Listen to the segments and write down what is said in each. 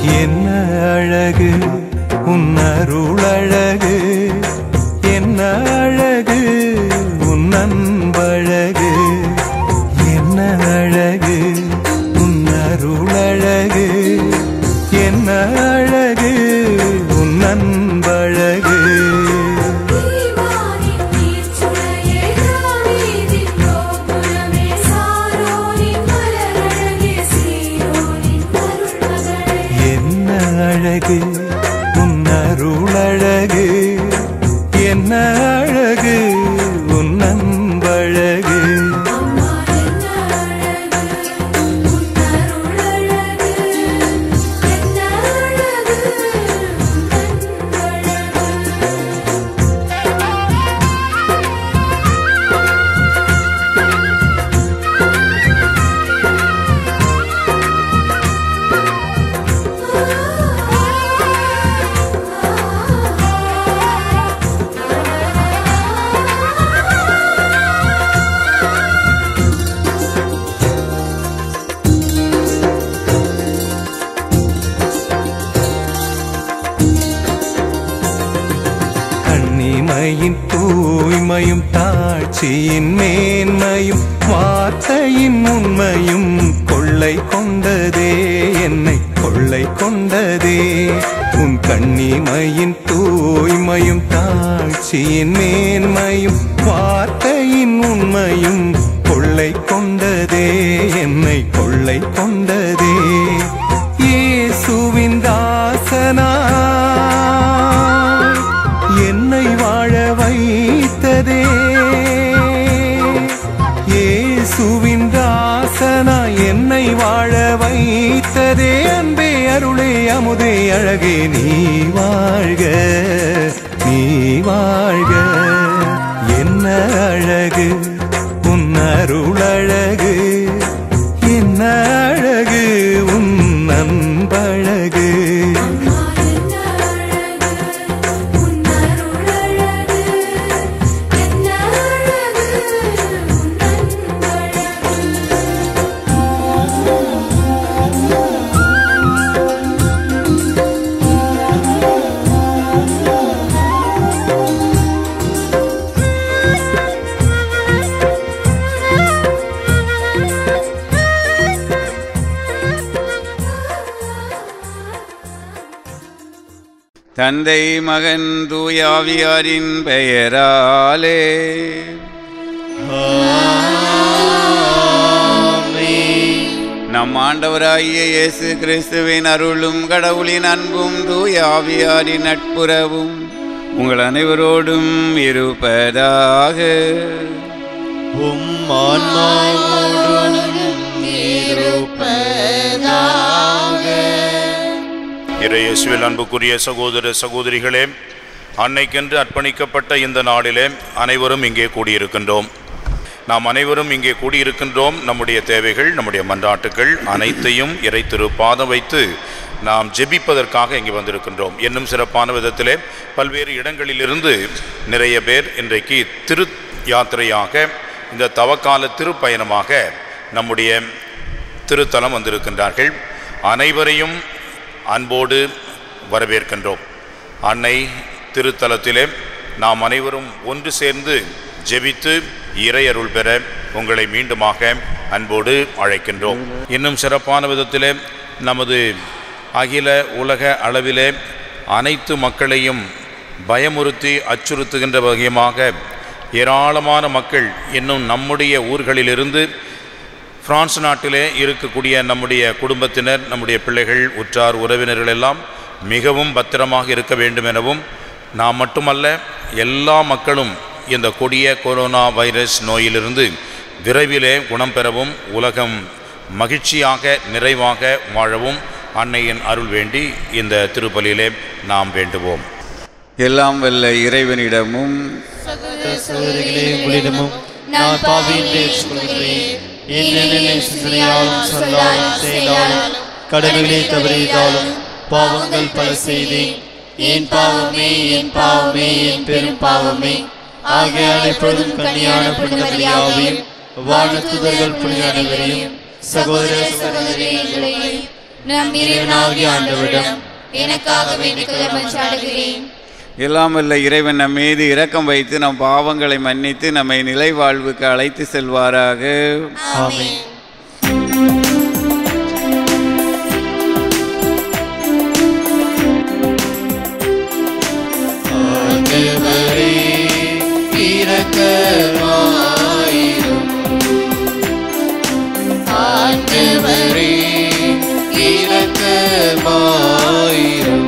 என்ன அழகு உன் அருளழகு என்ன அழகு உன் அன்பழகு என்ன அழகு உன் அருளழகு என்ன அழகு உன் அன்பழகு தீவானின் தீர்ச்சுளையே தாவீதின் கோபுரமே சாரோனின் மலரழகே சீயோனின் அருள்மகளே என்ன அழகு உன் அருளழகு என்ன அழகு உன் அன்பழகு அம்மா என்ன அழகு உன் அருளழகு என்ன அழகு உன் கண்ணிமையின் தூய்மையும் தாட்சியின் மேன்மையும் வார்த்தையின் உண்மையும் கொள்ளை கொண்டதே என்னை கொள்ளை கொண்டதே உன் கண்ணிமையின் தூய்மையும் தாட்சியின் மேன்மையும் வார்த்தையின் உண்மையும் கொள்ளை கொண்டதே என்னை கொள்ளை கொண்டதே இயேசுவின் தாசனா என்னை வாழ வைத்ததே இயேசுவின் தாசனா என்னை வாழ வைத்ததே அன்பே அருளே அமுதே அழகே நீ வாழ்க நீ வாழ்க என்ன அழகு உன் அருளழகு என்ன அழகு உன் அன்பழகு அம்மா என்ன அழகு உன் அருளழகு என்ன அழகு உன் அன்பழகு தந்தை மகன் தூயாவியாரின் பெயராலே நம் ஆண்டவராகிய இயேசு கிறிஸ்துவின் அருளும் கடவுளின் அன்பும் தூயாவியாரின் நட்புறவும் உங்கள் அனைவரோடும் இருப்பதாக உம் ஆன்மாவோடும் இறையேசுவில் அன்புக்குரிய சகோதர சகோதரிகளே அன்னைக்கென்று அர்ப்பணிக்கப்பட்ட இந்த நாளிலே அனைவரும் இங்கே கூடியிருக்கின்றோம் நாம் அனைவரும் இங்கே கூடியிருக்கின்றோம் நம்முடைய தேவைகள் நம்முடைய மன்றாட்டுகள் அனைத்தையும் இறை திருப்பாதம் வைத்து நாம் ஜெபிப்பதற்காக இங்கே வந்திருக்கின்றோம் இன்னும் சிறப்பான விதத்திலே பல்வேறு இடங்களிலிருந்து நிறைய பேர் இன்றைக்கு திரு யாத்திரையாக இந்த தவக்கால திருப்பயணமாக நம்முடைய திருத்தலம் வந்திருக்கின்றார்கள் அனைவரையும் அன்போடு வரவேற்கின்றோம் அன்னை திருத்தலத்திலே நாம் அனைவரும் ஒன்று சேர்ந்து ஜெபித்து இறை அருள் பெற உங்களை மீண்டுமாக அன்போடு அழைக்கின்றோம் இன்னும் சிறப்பான விதத்திலே நமது அகில உலக அளவிலே அனைத்து மக்களையும் பயமுறுத்தி அச்சுறுத்துகின்ற வகையமாக ஏராளமான மக்கள் இன்னும் நம்முடைய ஊர்களிலிருந்து பிரான்ஸ் நாட்டிலே இருக்கக்கூடிய நம்முடைய குடும்பத்தினர் நம்முடைய பிள்ளைகள் உற்றார் உறவினர்கள் எல்லாம் மிகவும் பத்திரமாக இருக்க வேண்டும் எனவும் நாம் மட்டுமல்ல எல்லா மக்களும் இந்த கொடிய கொரோனா வைரஸ் நோயிலிருந்து விரைவிலே குணம் பெறவும் உலகம் மகிழ்ச்சியாக நிறைவாக வாழவும் அன்னையின் அருள் வேண்டி இந்த திருப்பலியிலே நாம் வேண்டுவோம் எல்லாம் வல்ல இறைவனிடமும் சகோதரிகளே உங்களிடமும் நான் பாவியின் ஏற்றுக்கொள்கிறேன் என்னென்ன சிந்தனையாலும் சொல்லாலும் செயலாலும் கடமைகளை தவறியதாலும் பாவங்கள் பல செய்தேன் என் பாவமே என் பாவமே என் பெரும் பாவமே ஆகையால் எப்பொழுதும் கன்னியான புனிதமரியாவையும் வானத்துதர்கள் புனித அனைவரையும் சகோதர சகோதரிகளையும் நம் இறைவனாகிய ஆண்டவரிடம் எனக்காக வேண்டிக் கொள்ள மன்றாடுகிறேன் எல்லாம் வல்ல இறைவன் நம் மீது இரக்கம் வைத்து நம் பாவங்களை மன்னித்து நம்மை நிலை வாழ்வுக்கு அழைத்து செல்வாராக ஆமென் ஆண்டவரே இரக்கமாயிரும் ஆண்டவரே இரக்கமாயிரும்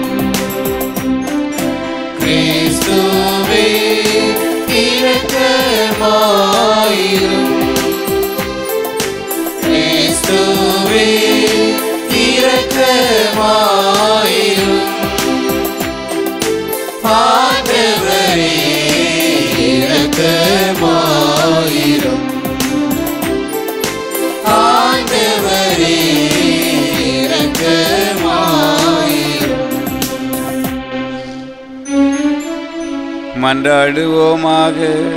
கிறிஸ்துவே இரக்கமாயிரும் கிறிஸ்துவே இரக்கமாயிரும் ஆண்டவரே இரக்கமாயிரும் ஆண்டவரே இரக்கமாயிரும் மன்றாடுவோமாக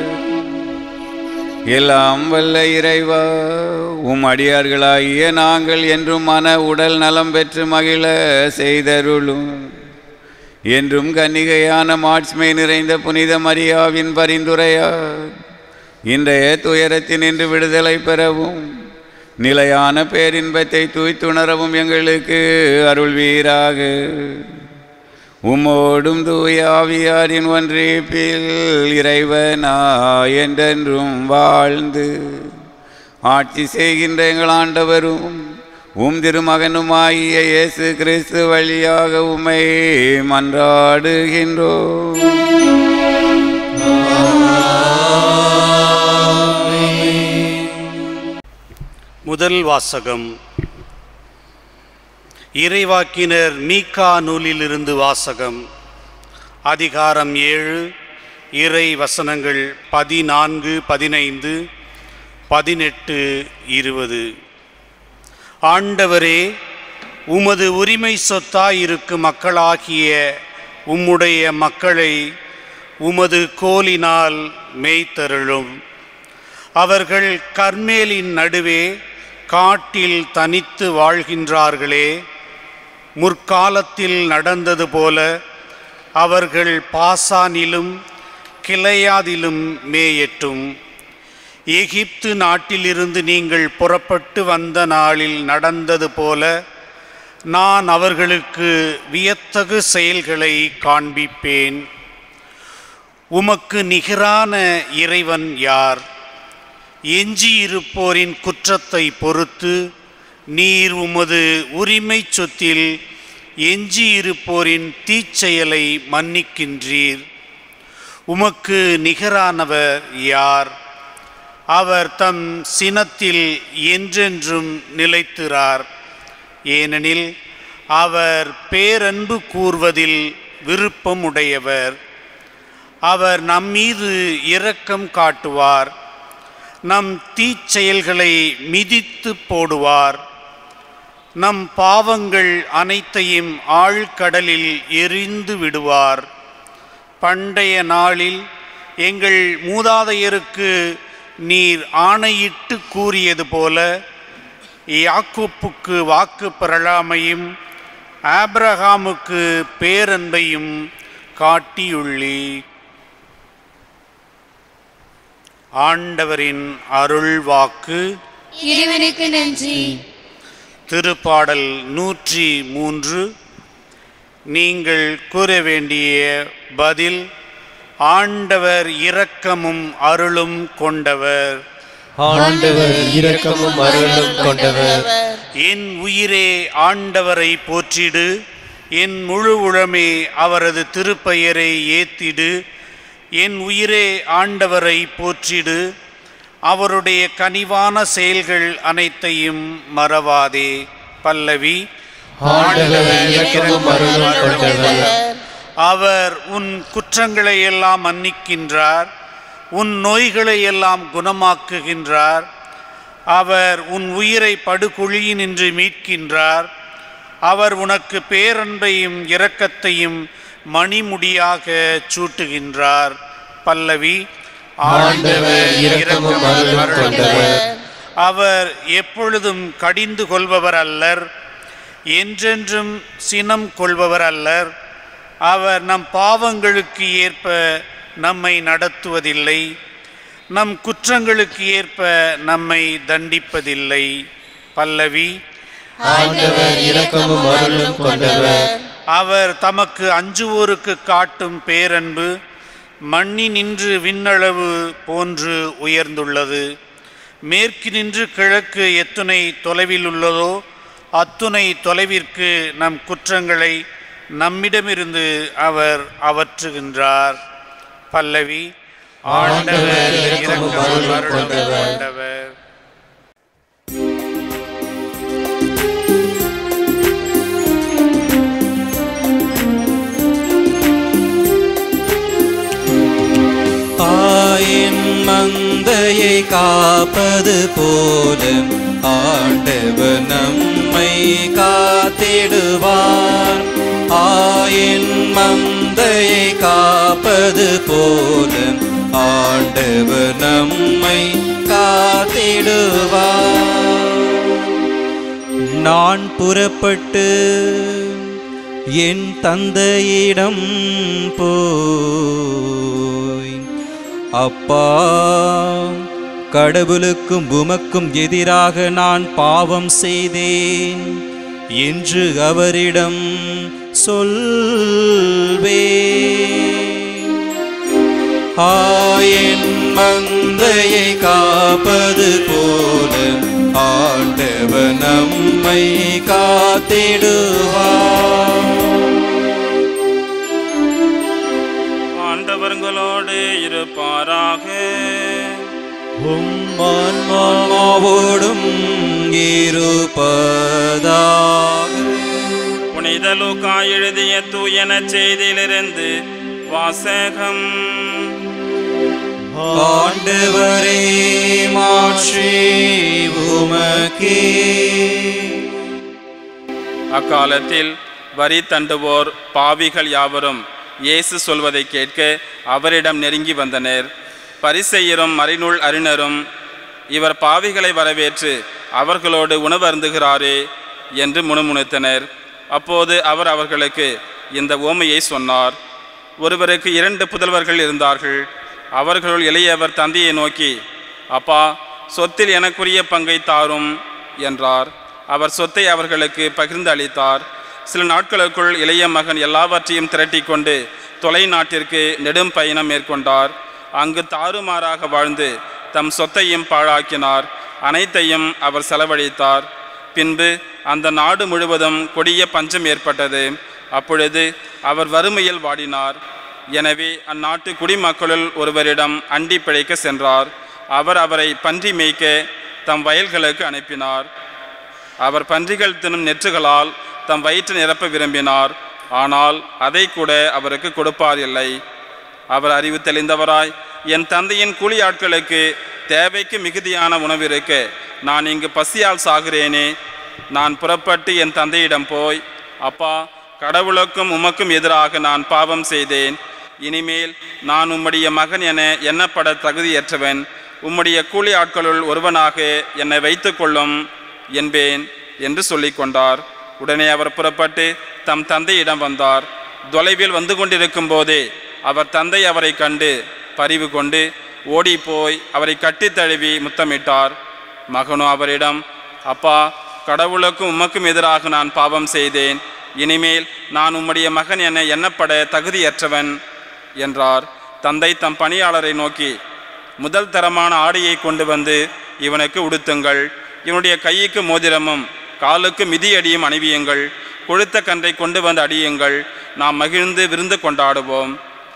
எல்லாம் வல்ல இறைவா உம் அடியார்களாகிய நாங்கள் என்றும் மன உடல் நலம் பெற்று மகிழ செய்தருளும் என்றும் கன்னிகையான மாட்சிமை நிறைந்த புனித மரியாவின் பரிந்துரையார் இன்றைய துயரத்தினின்று விடுதலை பெறவும் நிலையான பேரின்பத்தை தூய்த்துணரவும் எங்களுக்கு அருள்வீராக உம்மோடும் தூய ஆவியாரின் ஒன்றிப்பில் இறைவனா என்றென்றும் வாழ்ந்து ஆட்சி செய்கின்ற எங்கள் ஆண்டவரும் உம் திருமகனுமாகிய இயேசு கிறிஸ்து வழியாக உம்மை மன்றாடுகின்றோம் முதல் வாசகம் இறைவாக்கினர் மீகா நூலிலிருந்து வாசகம் அதிகாரம் ஏழு இறை வசனங்கள் பதினான்கு பதினைந்து பதினெட்டு இருபது ஆண்டவரே உமது உரிமை சொத்தாயிருக்கும் மக்களாகிய உம்முடைய மக்களை உமது கோலினால் மேய்த்தருளும் அவர்கள் கர்மேலின் நடுவே காட்டில் தனித்து வாழ்கின்றார்களே முற்காலத்தில் நடந்தது போல அவர்கள் பாசானிலும் கிளையாதிலும் மேயட்டும் எகிப்து நாட்டிலிருந்து நீங்கள் புறப்பட்டு வந்த நாளில் நடந்தது போல நான் அவர்களுக்கு வியத்தகு செயல்களை காண்பிப்பேன் உமக்கு நிகரான இறைவன் யார் எஞ்சியிருப்போரின் குற்றத்தை பொறுத்து நீர் உமது உரிமை சொத்தில் எஞ்சியிருப்போரின் தீச்செயலை மன்னிக்கின்றீர் உமக்கு நிகரானவர் யார் அவர் தம் சினத்தில் என்றென்றும் நிலைத்திறார் ஏனெனில் அவர் பேரன்பு கூர்வதில் விருப்பமுடையவர் அவர் நம்மீது இரக்கம் காட்டுவார் நம் தீச்செயல்களை மிதித்து போடுவார் நம் பாவங்கள் அனைத்தையும் ஆழ்கடலில் எரிந்து விடுவார் பண்டைய நாளில் எங்கள் மூதாதையருக்கு நீர் ஆணையிட்டு கூறியது போல யாக்கோப்புக்கு வாக்கு பெறலாமையும் ஆபிரகாமுக்கு பேரன்பையும் காட்டியுள்ளீர் ஆண்டவரின் அருள் வாக்கு இறைவனுக்கு நன்றி திருப்பாடல் நூற்றி மூன்று நீங்கள் கூற வேண்டிய பதில் ஆண்டவர் இரக்கமும் அருளும் கொண்டவர் ஆண்டவர் இரக்கமும் அருளும் கொண்டவர் என் உயிரே ஆண்டவரை போற்றிடு என் முழு உளமே அவரது திருப்பெயரை ஏத்திடு என் உயிரே ஆண்டவரை போற்றிடு அவருடைய கனிவான செயல்கள் அனைத்தையும் மறவாதே பல்லவி ஆண்டவர் இரக்கமும் அருளும் கொண்டவர் அவர் உன் குற்றங்களை எல்லாம் மன்னிக்கின்றார் உன் நோய்களை எல்லாம் குணமாக்குகின்றார் அவர் உன் உயிரை படுகுழியினின்று மீட்கின்றார் அவர் உனக்கு பேரன்பையும் இரக்கத்தையும் மணிமுடியாக சூட்டுகின்றார் பல்லவி ஆண்டவர் இரக்கமும் அருளும் கொண்டவர் அவர் எப்பொழுதும் கடிந்து கொள்பவர் அல்லர் என்றென்றும் சினம் கொள்பவர் அல்லர் அவர் நம் பாவங்களுக்கு ஏற்ப நம்மை நடத்துவதில்லை நம் குற்றங்களுக்கு ஏற்ப நம்மை தண்டிப்பதில்லை பல்லவி ஆண்டவர் இரக்கமும் அருளும் கொண்டவர் அவர் தமக்கு அஞ்சுவோருக்கு காட்டும் பேரன்பு மண்ணினின்று விண்ணளவு போன்று உயர்ந்துள்ளது மேற்கினின்று கிழக்கு எத்துணை தொலைவில் உள்ளதோ அத்துணை தொலைவிற்கு நம் குற்றங்களை நம்மிடமிருந்து அவர் அவற்றுகின்றார் பல்லவி ஆண்டவர் இரக்கமும் அருளும் கொண்டவர் தாயின் மந்தையை காப்பது போல ஆண்டவர் நம்மை காத்திடுவார் ஆயின் மந்தையை காப்பது போல ஆண்டவர் நம்மை காத்திடுவார் நான் புறப்பட்டு என் தந்தையிடம் போய் அப்பா கடவுளுக்கும் உமக்கும் எதிராக நான் பாவம் செய்தேன் என்று அவரிடம் சொல்வேன் ஆயன் மந்தையை காப்பது போல ஆண்டவர் நம்மை காத்திடுவார் ஆண்டவர்களோடு இருப்பாராக உம்மான்மாவோடும் இருப்பதாக புனித லூக்கா எழுதிய தூயன செய்தியிலிருந்து வாசகம் ஆண்டவரே மாற்றி உமக்கே அக்காலத்தில் வரி தண்டுவோர் பாவிகள் யாவரும் இயேசு சொல்வதை கேட்க அவரிடம் நெருங்கி வந்தனர் பரிசெயரும் மறைநூல் அறிஞரும் இவர் பாவிகளை வரவேற்று அவர்களோடு உணவு அருந்துகிறாரே என்று முணுமுணுத்தனர் அப்போது அவர் அவர்களுக்கு இந்த ஓமையை சொன்னார் ஒருவருக்கு இரண்டு புதல்வர்கள் இருந்தார்கள் அவர்களுள் இளையவர் தந்தையை நோக்கி அப்பா சொத்தில் எனக்குரிய பங்கை தாரும் என்றார் அவர் சொத்தை அவர்களுக்கு பகிர்ந்து அளித்தார் சில நாட்களுக்குள் இளைய மகன் எல்லாவற்றையும் திரட்டிக் கொண்டு தொலை நாட்டிற்கு நெடும் பயணம் மேற்கொண்டார் அங்கு தாறுமாறாக வாழ்ந்து தம் சொத்தையும் பாழாக்கினார் அனைத்தையும் அவர் செலவழித்தார் பின்பு அந்த நாடு முழுவதும் கொடிய பஞ்சம் ஏற்பட்டது அப்பொழுது அவர் வறுமையில் வாடினார் எனவே அந்நாட்டு குடிமக்களுள் ஒருவரிடம் அண்டி பிழைக்க சென்றார் அவர் அவரை பன்றி மேய்க்க தம் வயல்களுக்கு அனுப்பினார் அவர் பன்றிகள் தின்னும் நெற்றுகளால் தம் வயிற்று நிரப்ப விரும்பினார் ஆனால் அதை கூட அவருக்கு கொடுப்பார் இல்லை அவர் அறிவு தெளிந்தவராய் என் தந்தையின் கூலி ஆட்களுக்கு தேவைக்கு மிகுதியான உணவு இருக்க நான் இங்கு பசியால் சாகிறேனே நான் புறப்பட்டு என் தந்தையிடம் போய் அப்பா கடவுளுக்கும் உமக்கும் எதிராக நான் பாவம் செய்தேன் இனிமேல் நான் உம்முடைய மகன் என எண்ணப்பட தகுதியற்றவன் உம்முடைய கூலி ஆட்களுள் ஒருவனாக என்னை வைத்துக்கொள்ளும் என்பேன் என்று சொல்லிக் கொண்டார் உடனே அவர் புறப்பட்டு தம் தந்தையிடம் வந்தார் தொலைவில் வந்து கொண்டிருக்கும் போதே அவர் தந்தை அவரை கண்டு பரிவு கொண்டு ஓடிப்போய் அவரை கட்டித் தழுவி முத்தமிட்டார் மகனோ அவரிடம் அப்பா கடவுளுக்கும் உமக்கும் எதிராக நான் பாவம் செய்தேன் இனிமேல் நான் உம்முடைய மகன் என எண்ணப்பட தகுதியற்றவன் என்றார் தந்தை தம் பணியாளரை நோக்கி முதல் தரமான ஆடையை கொண்டு வந்து இவனுக்கு உடுத்துங்கள் இவனுடைய கைக்கு மோதிரமும் காலுக்கு மிதியடியும் அணிவியுங்கள் கொழுத்த கன்றை கொண்டு வந்து அடியுங்கள் நாம் மகிழ்ந்து விருந்து கொண்டாடுவோம்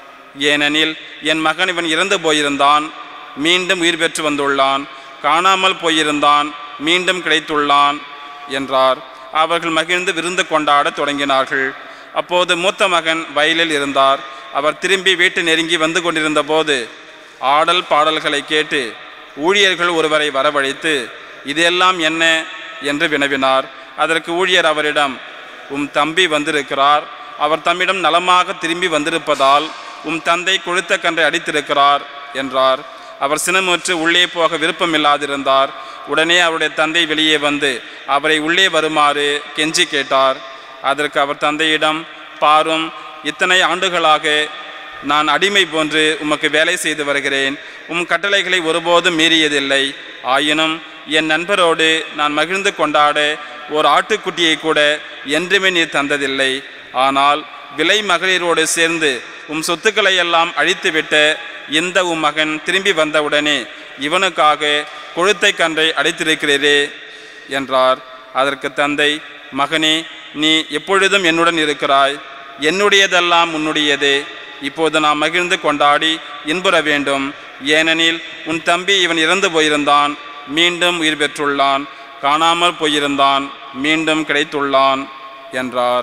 ஏனெனில் என் மகன் இவன் இறந்து போயிருந்தான் மீண்டும் உயிர் பெற்று வந்துள்ளான் காணாமல் போயிருந்தான் மீண்டும் கிடைத்துள்ளான் என்றார் அவர்கள் மகிழ்ந்து விருந்து கொண்டாடத் தொடங்கினார்கள் அப்போது மூத்த மகன் வயலில் இருந்தார் அவர் திரும்பி வீட்டு நெருங்கி வந்து கொண்டிருந்த போது ஆடல் பாடல்களை கேட்டு ஊழியர்கள் ஒருவரை வரவழைத்து இதெல்லாம் என்ன என்று வினவினார் அதற்கு ஊழியர் அவரிடம் உம் தம்பி வந்திருக்கிறார் அவர் தம்மிடம் நலமாக திரும்பி வந்திருப்பதால் உம் தந்தை கொழுத்த கன்றை அடித்திருக்கிறார் என்றார் அவர் சினமுற்று உள்ளே போக விருப்பமில்லாதிருந்தார் உடனே அவருடைய தந்தை வெளியே வந்து அவரை உள்ளே வருமாறு கெஞ்சி கேட்டார் அதற்கு அவர் தந்தையிடம் பாரும் இத்தனை ஆண்டுகளாக நான் அடிமை போன்று உமக்கு வேலை செய்து வருகிறேன் உம் கட்டளைகளை ஒருபோதும் மீறியதில்லை ஆயினும் என் நண்பரோடு நான் மகிழ்ந்து கொண்டாட ஓர் ஆட்டுக்குட்டியை கூட என்றுமே நீர் தந்ததில்லை ஆனால் விலை மகளிரோடு சேர்ந்து உம் சொத்துக்களை எல்லாம் அழித்துவிட்ட இந்த உம் மகன் திரும்பி வந்தவுடனே இவனுக்காக கொழுத்தை கன்றை அடைத்திருக்கிறீரே என்றார் அதற்கு தந்தை மகனே நீ எப்பொழுதும் என்னுடன் இருக்கிறாய் என்னுடையதெல்லாம் உன்னுடையது இப்போது நாம் மகிழ்ந்து கொண்டாடி இன்புற வேண்டும் ஏனெனில் உன் தம்பி இவன் இறந்து போயிருந்தான் மீண்டும் உயிர் பெற்றுள்ளான் காணாமல் போயிருந்தான் மீண்டும் கிடைத்துள்ளான் என்றார்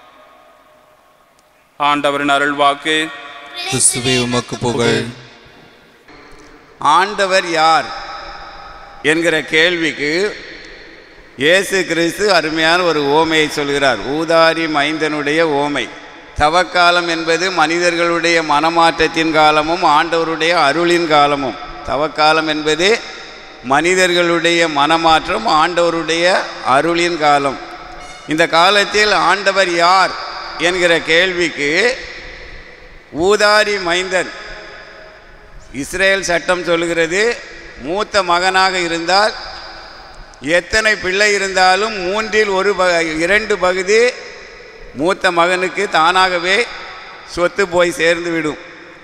ஆண்டவரின் அருள்வாக்கு கிறிஸ்துவே உமக்கு புகழ் ஆண்டவர் யார் என்கிற கேள்விக்கு இயேசு கிறிஸ்து அருமையான ஒரு ஓமையை சொல்கிறார் ஊதாரி மைந்தனுடைய ஓமை தவக்காலம் என்பது மனிதர்களுடைய மனமாற்றத்தின் காலமும் ஆண்டவருடைய அருளின் காலமும் தவக்காலம் என்பது மனிதர்களுடைய மனமாற்றம் ஆண்டவருடைய அருளின் காலம் இந்த காலத்தில் ஆண்டவர் யார் என்கிற கேள்விக்கு ஊதாரி மைந்தன் இஸ்ரேல் சட்டம் சொல்லுகிறது மூத்த மகனாக இருந்தால் எத்தனை பிள்ளை இருந்தாலும் மூன்றில் ஒரு ப இரண்டு பகுதி மூத்த மகனுக்கு தானாகவே சொத்து போய் சேர்ந்து விடும்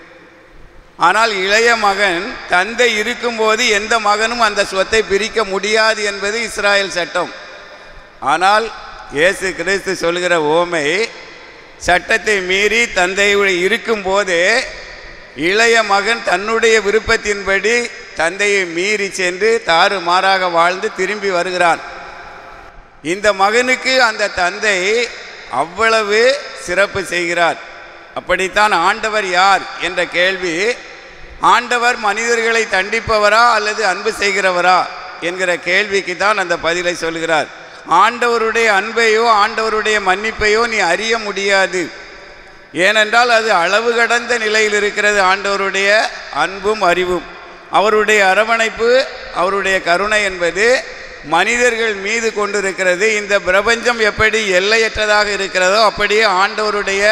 ஆனால் இளைய மகன் தந்தை இருக்கும்போது எந்த மகனும் அந்த சொத்தை பிரிக்க முடியாது என்பது இஸ்ராயல் சட்டம் ஆனால் இயேசு கிறிஸ்து சொல்கிற ஓமை சட்டத்தை மீறி தந்தை இருக்கும்போதே இளைய மகன் தன்னுடைய விருப்பத்தின்படி தந்தையை மீறி சென்று தாறுமாறாக வாழ்ந்து திரும்பி வருகிறான் இந்த மகனுக்கு அந்த தந்தை அவ்வளவு சிறப்பு செய்கிறார் அப்படித்தான் ஆண்டவர் யார் என்ற கேள்வி ஆண்டவர் மனிதர்களை தண்டிப்பவரா அல்லது அன்பு செய்கிறவரா என்கிற கேள்விக்கு தான் அந்த பதிலை சொல்கிறார் ஆண்டவருடைய அன்பையோ ஆண்டவருடைய மன்னிப்பையோ நீ அறிய முடியாது ஏனென்றால் அது அளவு கடந்த நிலையில் இருக்கிறது ஆண்டவருடைய அன்பும் அறிவும் அவருடைய அரவணைப்பு அவருடைய கருணை என்பது மனிதர்கள் மீது கொண்டிருக்கிறது இந்த பிரபஞ்சம் எப்படி எல்லையற்றதாக இருக்கிறதோ அப்படியே ஆண்டவருடைய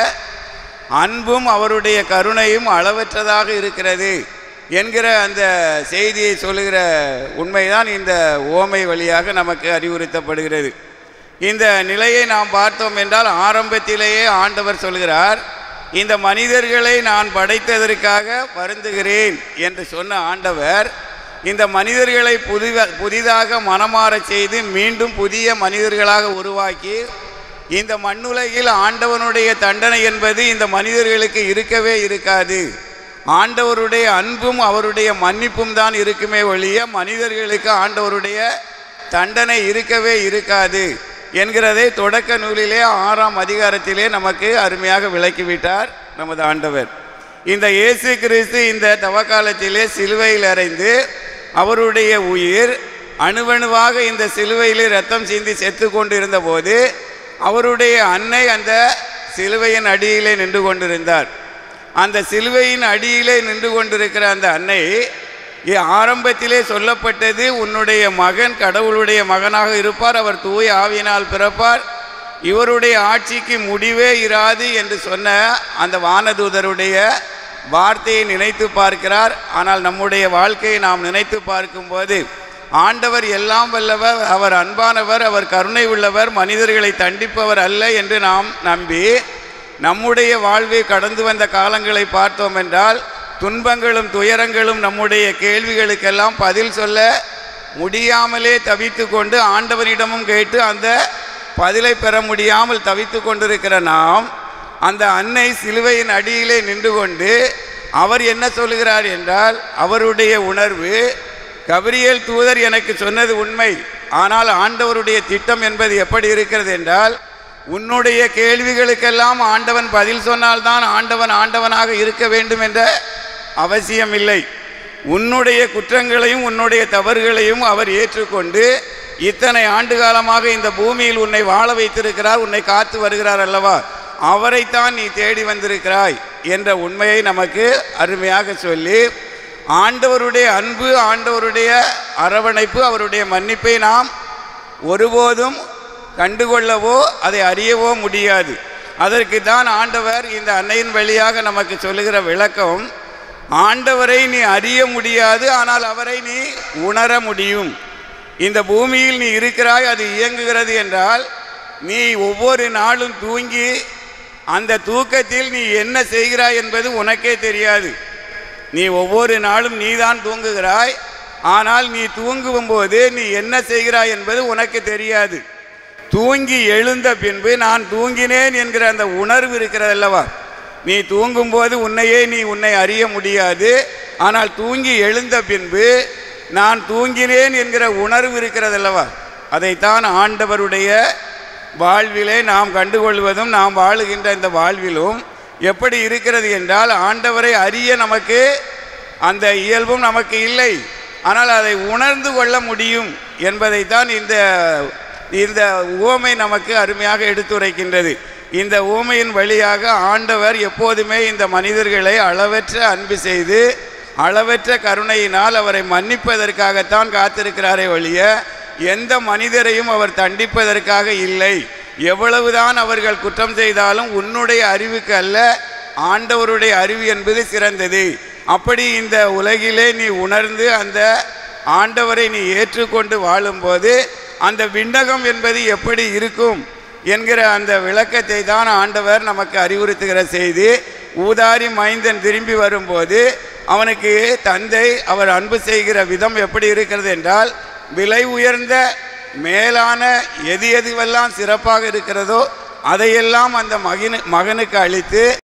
அன்பும் அவருடைய கருணையும் அளவற்றதாக இருக்கிறது என்கிற அந்த செய்தியை சொல்லுகிற உண்மைதான் இந்த ஓமை வழியாக நமக்கு அறிவுறுத்தப்படுகிறது இந்த நிலையை நாம் பார்த்தோம் என்றால் ஆரம்பத்திலேயே ஆண்டவர் சொல்கிறார் இந்த மனிதர்களை நான் படைத்ததற்காக வருந்துகிறேன் என்று சொன்ன ஆண்டவர் இந்த மனிதர்களை புதித புதிதாக மனமாறச் செய்து மீண்டும் புதிய மனிதர்களாக உருவாக்கி இந்த மண்ணுலகில் ஆண்டவனுடைய தண்டனை என்பது இந்த மனிதர்களுக்கு இருக்கவே இருக்காது ஆண்டவருடைய அன்பும் அவருடைய மன்னிப்பும் தான் இருக்குமே ஒழிய மனிதர்களுக்கு ஆண்டவருடைய தண்டனை இருக்கவே இருக்காது என்கிறதை தொடக்க நூலிலே ஆறாம் அதிகாரத்திலே நமக்கு அருமையாக விளக்கிவிட்டார் நமது ஆண்டவர் இந்த இயேசு கிறிஸ்து இந்த தவக்காலத்திலே சிலுவையில் அறைந்து அவருடைய உயிர் அணுவணுவாக இந்த சிலுவையிலே ரத்தம் சிந்தி செத்து கொண்டிருந்த போது அவருடைய அன்னை அந்த சிலுவையின் அடியிலே நின்று கொண்டிருந்தார் அந்த சிலுவையின் அடியிலே நின்று கொண்டிருக்கிற அந்த அன்னை இ- ஆரம்பத்திலே சொல்லப்பட்டது உன்னுடைய மகன் கடவுளுடைய மகனாக இருப்பார் அவர் தூய ஆவியினால் பிறப்பார் இவருடைய ஆட்சிக்கு முடிவே இராது என்று சொன்ன அந்த வானதூதருடைய வார்த்தையை நினைத்து பார்க்கிறார் ஆனால் நம்முடைய வாழ்க்கையை நாம் நினைத்து பார்க்கும்போது ஆண்டவர் எல்லாம் வல்லவர் அவர் அன்பானவர் அவர் கருணை உள்ளவர் மனிதர்களை தண்டிப்பவர் அல்ல என்று நாம் நம்பி நம்முடைய வாழ்வை கடந்து வந்த காலங்களை பார்த்தோம் என்றால் துன்பங்களும் துயரங்களும் நம்முடைய கேள்விகளுக்கெல்லாம் பதில் சொல்ல முடியாமலே தவித்து கொண்டு ஆண்டவரிடமும் கேட்டு அந்த பதிலை பெற முடியாமல் தவித்து கொண்டிருக்கிற நாம் அந்த அன்னை சிலுவையின் அடியிலே நின்று கொண்டு அவர் என்ன சொல்லுகிறார் என்றால் அவருடைய உணர்வு கபிரியேல் தூதர் எனக்கு சொன்னது உண்மை ஆனால் ஆண்டவருடைய திட்டம் என்பது எப்படி இருக்கிறது என்றால் உன்னுடைய கேள்விகளுக்கெல்லாம் ஆண்டவன் பதில் சொன்னால்தான் ஆண்டவன் ஆண்டவனாக இருக்க வேண்டும் என்ற அவசியமில்லை உன்னுடைய குற்றங்களையும் உன்னுடைய தவறுகளையும் அவர் ஏற்றுக்கொண்டு இத்தனை ஆண்டு காலமாக இந்த பூமியில் உன்னை வாழ வைத்திருக்கிறார் உன்னை காத்து வருகிறார் அல்லவா அவரைத்தான் நீ தேடி வந்திருக்கிறாய் என்ற உண்மையை நமக்கு அருமையாக சொல்லி ஆண்டவருடைய அன்பு ஆண்டவருடைய அரவணைப்பு அவருடைய மன்னிப்பை நாம் ஒருபோதும் கண்டுகொள்ளவோ அதை அறியவோ முடியாது அதற்கு தான் ஆண்டவர் இந்த அன்னையின் வழியாக நமக்கு சொல்லுகிற விளக்கம் ஆண்டவரை நீ அறிய முடியாது ஆனால் அவரை நீ உணர முடியும் இந்த பூமியில் நீ இருக்கிறாய் அது இயங்குகிறது என்றால் நீ ஒவ்வொரு நாளும் தூங்கி அந்த தூக்கத்தில் நீ என்ன செய்கிறாய் என்பது உனக்கே தெரியாது நீ ஒவ்வொரு நாளும் நீதான் தூங்குகிறாய் ஆனால் நீ தூங்கும்போது நீ என்ன செய்கிறாய் என்பது உனக்கு தெரியாது தூங்கி எழுந்த பின்பு நான் தூங்கினேன் என்கிற அந்த உணர்வு இருக்கிறதல்லவா நீ தூங்கும்போது உன்னையே நீ உன்னை அறிய முடியாது ஆனால் தூங்கி எழுந்த பின்பு நான் தூங்கினேன் என்கிற உணர்வு இருக்கிறதல்லவா அதைத்தான் ஆண்டவருடைய வாழ்விலே நாம் கண்டுகொள்வதும் நாம் வாழுகின்ற இந்த வாழ்விலும் எப்படி இருக்கிறது என்றால் ஆண்டவரை அறிய நமக்கு அந்த இயல்பும் நமக்கு இல்லை ஆனால் அதை உணர்ந்து கொள்ள முடியும் என்பதைத்தான் இந்த இந்த உவமை நமக்கு அருமையாக எடுத்துரைக்கின்றது இந்த உவமையின் வழியாக ஆண்டவர் எப்போதுமே இந்த மனிதர்களை அளவற்ற அன்பு செய்து அளவற்ற கருணையினால் அவரை மன்னிப்பதற்காகத்தான் காத்திருக்கிறாரே ஒழிய எந்த மனிதரையும் அவர் தண்டிப்பதற்காக இல்லை எவ்வளவுதான் அவர்கள் குற்றம் செய்தாலும் உன்னுடைய அறிவுக்கு அல்ல ஆண்டவருடைய அறிவு என்பது சிறந்தது அப்படி இந்த உலகிலே நீ உணர்ந்து அந்த ஆண்டவரை நீ ஏற்றுக்கொண்டு வாழும்போது அந்த விண்ணகம் என்பது எப்படி இருக்கும் என்கிற அந்த விளக்கத்தை தான் ஆண்டவர் நமக்கு அறிவுறுத்துகிற செய்தி ஊதாரி மைந்தன் திரும்பி வரும்போது அவனுக்கு தந்தை அவர் அன்பு செய்கிற விதம் எப்படி இருக்கிறது என்றால் விலை உயர்ந்த மேலான எது எதுவெல்லாம் சிறப்பாக இருக்கிறதோ அதையெல்லாம் அந்த மகனு மகனுக்கு அளித்து